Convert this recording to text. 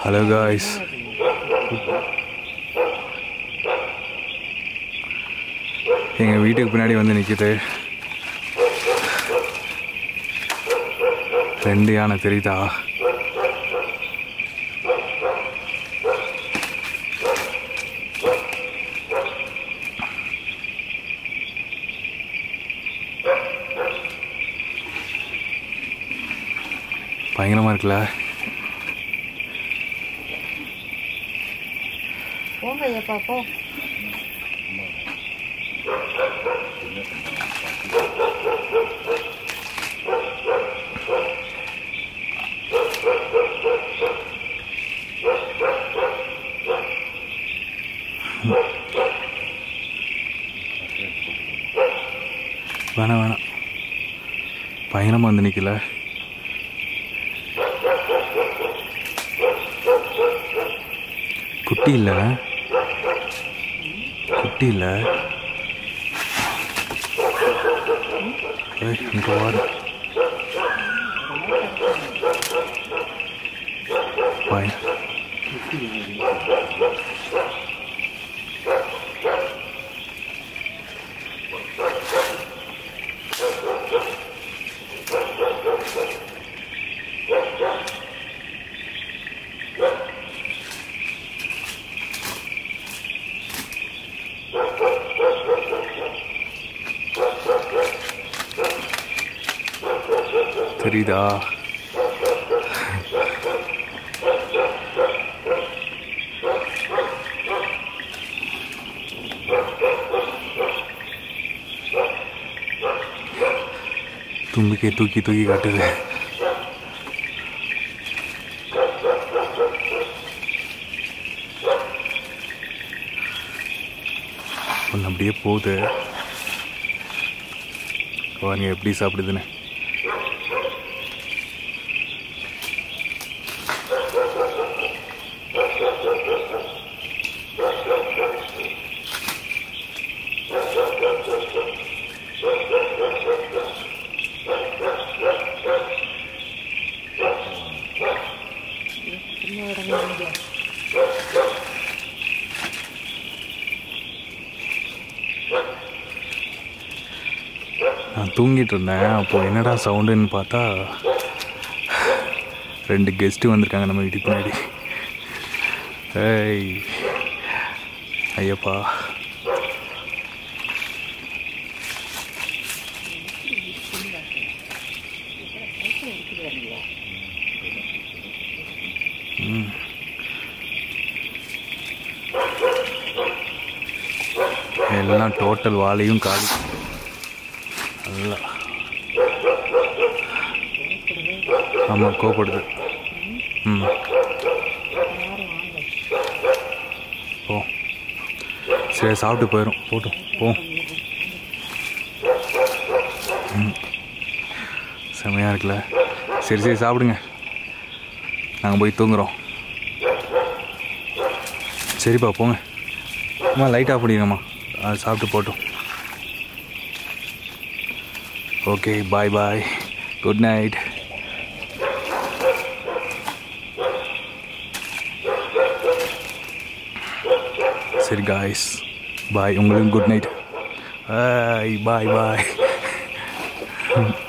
Hello guys எங்கள் வீட்டுக்கு பின்னாடி வந்து நிற்கிது ரெண்டு யானை தெரியுதா பயங்கரமாக இருக்குல்ல போங்க ஐயப்பா போ வேணாம் வேணாம் பயங்கரமாக வந்து நிற்கல குட்டி இல்லை குட்டி இல்லை ஏய் இங்கே வாரு பய தெரியுதா தும்பிக்கை தூக்கி தூக்கி காட்டுது ஒன்று அப்படியே போகுது பாருங்க எப்படி சாப்பிடுதுன்னு சின்ன இடங்க இங்க நான் தூங்கிட்டு இருந்தேன் அப்போ என்னடா சவுண்டுன்னு பார்த்தா ரெண்டு கெஸ்ட்டு வந்திருக்காங்க நம்ம வீட்டுக்கு பின்னாடி ஏய் ஐயப்பா ம். எல்லாம் டோட்டல் வாழையும் காலி நல்லா ஆமாம் கோப்படுது ம் போ சரி சாப்பிட்டு போயிடும் போட்டும் போ ம் செமையாக இருக்குல்ல சரி சரி சாப்பிடுங்க நாங்கள் போய் தூங்குறோம் சரிப்பா போங்க அம்மா லைட் ஆஃப் பண்ணிடுங்கம்மா அது சாப்பிட்டு போட்டோம் okay bye bye good night சரி காய்ஸ் பாய் உங்களுக்கு குட் நைட் பாய் பாய் பாய்